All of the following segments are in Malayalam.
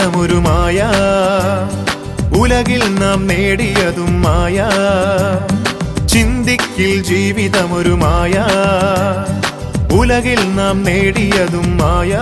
ജീവിതമൊരു മായ ഉലകിൽ നാം നേടിയതും മായ ചിന്തിക്കിൽ ജീവിതമൊരു മായ ഉലകിൽ നാം നേടിയതും മായ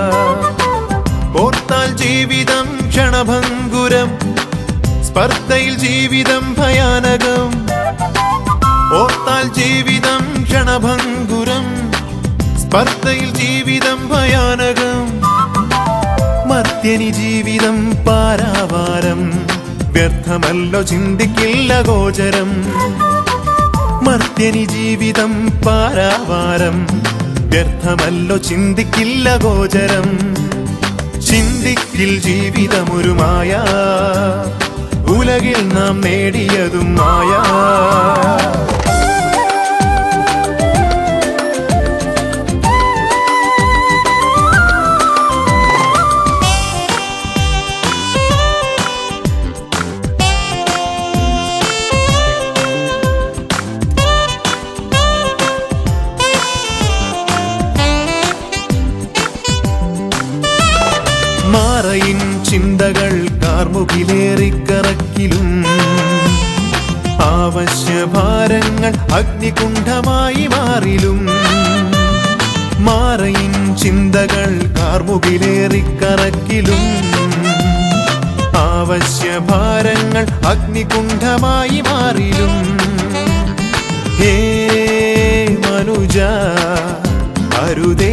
ഓർത്താൽ ജീവിതം ക്ഷണഭങ്കുരം സ്പർദ്ധയിൽ ജീവിതം ഭയാനകം ഓർത്താൽ ജീവിതം ക്ഷണഭങ്കുരം സ്പർദ്ധയിൽ ജീവിതം ഭയാനകം മർത്യനി ജീവിതം പാരാവാരം വ്യർത്ഥമല്ലോ ചിന്തിക്കില്ല ഗോചരം മർത്യനി ജീവിതം പാരാവാരം വ്യർത്ഥമല്ലോ ചിന്തിക്കില്ല ഗോചരം ചിന്തിക്കിൽ ജീവിതമൊരു മായ ഉലകിൽ നാം നേടിയതും മായ മാറയിൻ ചിന്തകൾ കാർമുകിലേറിക്കറക്കിലും ആവശ്യഭാരങ്ങൾ അഗ്നികുണ്ഠമായി മാറിലും മാറയിൻ ചിന്തകൾ കാർമുകിലേറിക്കറക്കിലും ആവശ്യഭാരങ്ങൾ അഗ്നികുണ്ഠമായി മാറിലും ഹേ മനുജ അരുതേ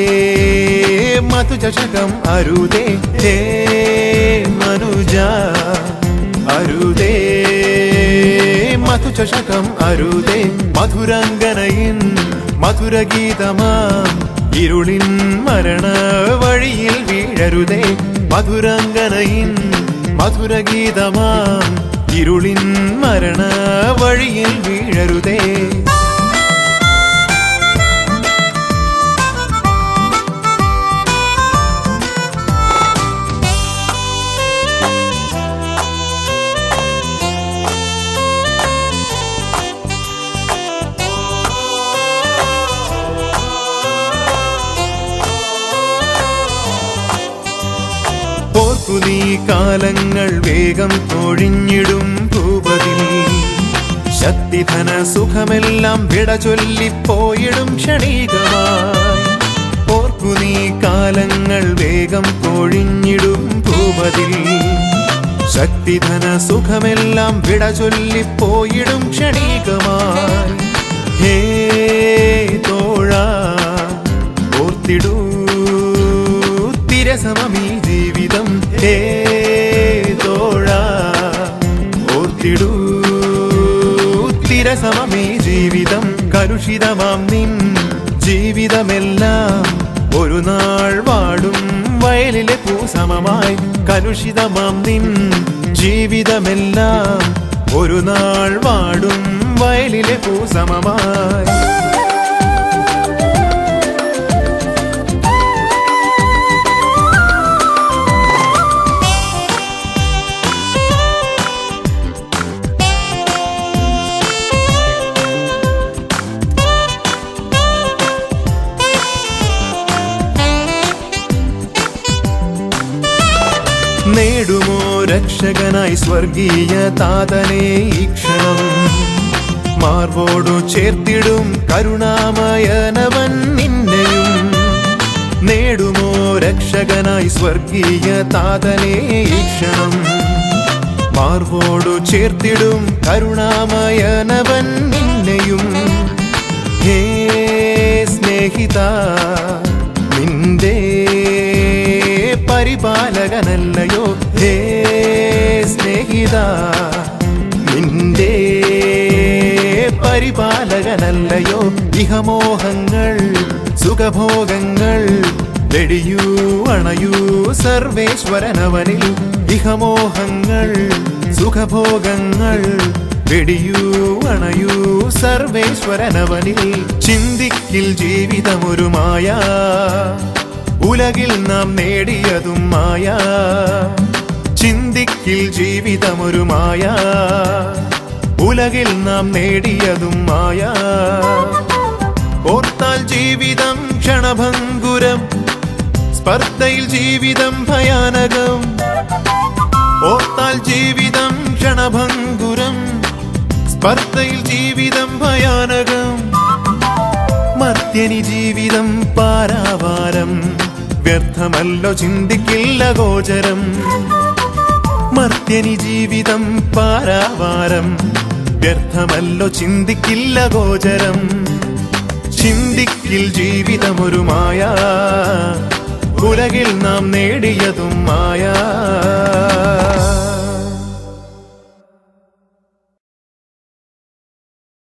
മധുചഷകം അരുതേ ഹേ മനുജ അരുതേ മധുചഷകം അരുതേ മധുരങ്കനയിൻ മധുരഗീതമാം ഇരുളിൻ മരണ വഴിയിൽ വീഴരുതേ മധുരങ്കനയിൻ മധുരഗീതമാം ഇരുളിൻ മരണ വഴിയിൽ വീഴരുതേ ഓർക്കു നീ കാലങ്ങൾ വേഗം തൊഴിഞ്ഞിടും ഭൂപതി ശക്തിധന സുഖമെല്ലാം വിട ചൊല്ലിപ്പോയിടും ക്ഷണികമായി ഓർക്കു നീ കാലങ്ങൾ വേഗം തൊഴിഞ്ഞിടും ഭൂപതി ശക്തിധന സുഖമെല്ലാം വിട ചൊല്ലിപ്പോയിടും ക്ഷണികമായി ഹേ തോഴ ഓർത്തിടൂ തിരസമീ ജീവിതം ഹേ തോഴ ഓർത്തിടൂ തിരസമീ ജീവിതം കലുഷിതമാം നിൻ ജീവിതമെല്ലാം ഒരു നാൾ വാടും വയലിലെ പൂസമമായി കലുഷിതമാം നിൻ ജീവിതമെല്ലാം ഒരു നാൾ വാടും വയലിലെ പൂസമമായി നേടുമോ രക്ഷകനായി സ്വർഗീയ താതനെ ഈ ക്ഷണം മാർവോടു ചേർത്തിടും കരുണാമയനവൻ നിന്നെയും നേടുമോ രക്ഷകനായി സ്വർഗീയ താതനെ ഈ ക്ഷണം മാർവോടു ചേർത്തിടും കരുണാമയനവൻ നിന്നെയും ഹേ സ്നേഹിത നിന്റെ പരിപാലകനല്ലയോ ഹേ സ്നേഹിത നിന്റെ പരിപാലകനല്ലയോ ഇഹമോഹങ്ങൾ സുഖഭോഗങ്ങൾ വെടിയൂ അണയൂ സർവേശ്വരനവനിൽ ഇഹമോഹങ്ങൾ സുഖഭോഗങ്ങൾ വെടിയൂ അണയൂ സർവേശ്വരനവനിൽ ചിന്തിക്കിൽ ജീവിതമൊരു മായ ഉലകിൽ നാം നേടിയതും മായ ചിന്തിക്കിൽ ജീവിതമൊരു മായ ഉലകിൽ നാം നേടിയതും മായ ഓർത്താൽ ജീവിതം ക്ഷണഭങ്കുരം സ്പർദ്ധയിൽ ജീവിതം ഭയാനകം ഓർത്താൽ ജീവിതം ക്ഷണഭങ്കുരം സ്പർദ്ധയിൽ ജീവിതം ഭയാനകം മർത്യനി ജീവിതം പാരാവാരം വ്യർത്ഥമല്ലോ ചിന്തിക്കില്ല ഗോചരം മർത്യനി ജീവിതം പാരാവാരം വ്യർത്ഥമല്ലോ ചിന്തിക്കില്ല ഗോചരം ചിന്തിക്കിൽ ജീവിതമൊരു മായ ഉലകിൽ നാം നേടിയതും മായ